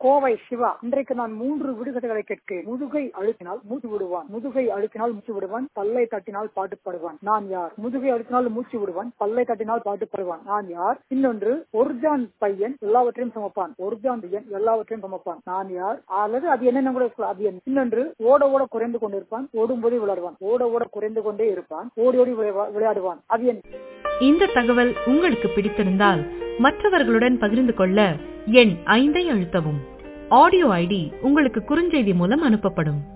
கோவை சிவா இன்றைக்கு நான் மூன்று விடுகதைகளை கேட்கிறேன் முதுகை அழுத்தினால் மூச்சு விடுவான் முதுகை அழுத்தினால் மூச்சு விடுவான் பல்லை தட்டினால் பாட்டு பாடுவான் நான் யார் முதுகை அழுத்தினால் மூச்சு விடுவான் பல்லை தட்டினால் பாட்டு பாடுவான் நான் யார் இன்னொன்று ஒருஜான் பையன் எல்லாவற்றையும் சுமப்பான் ஒருஜான் பையன் எல்லாவற்றையும் சுமப்பான் நான் யார் அல்லது அது என்னென்ன கூட இருக்கலாம். அது என்ன இன்னொன்று ஓட ஓட குறைந்து கொண்டிருப்பான் ஓடும்போது விளையாடுவான் ஓட ஓட குறைந்து கொண்டே இருப்பான் ஓடி ஓடி விளையா- விளையாடுவான் அது என்ன இந்த தகவல் உங்களுக்கு பிடித்திருந்தால் மற்றவர்களுடன் பகிர்ந்து கொள்ள எண் ஐந்தை அழுத்தவும் ஆடியோ ஐடி உங்களுக்கு குறுஞ்செய்தி மூலம் அனுப்பப்படும்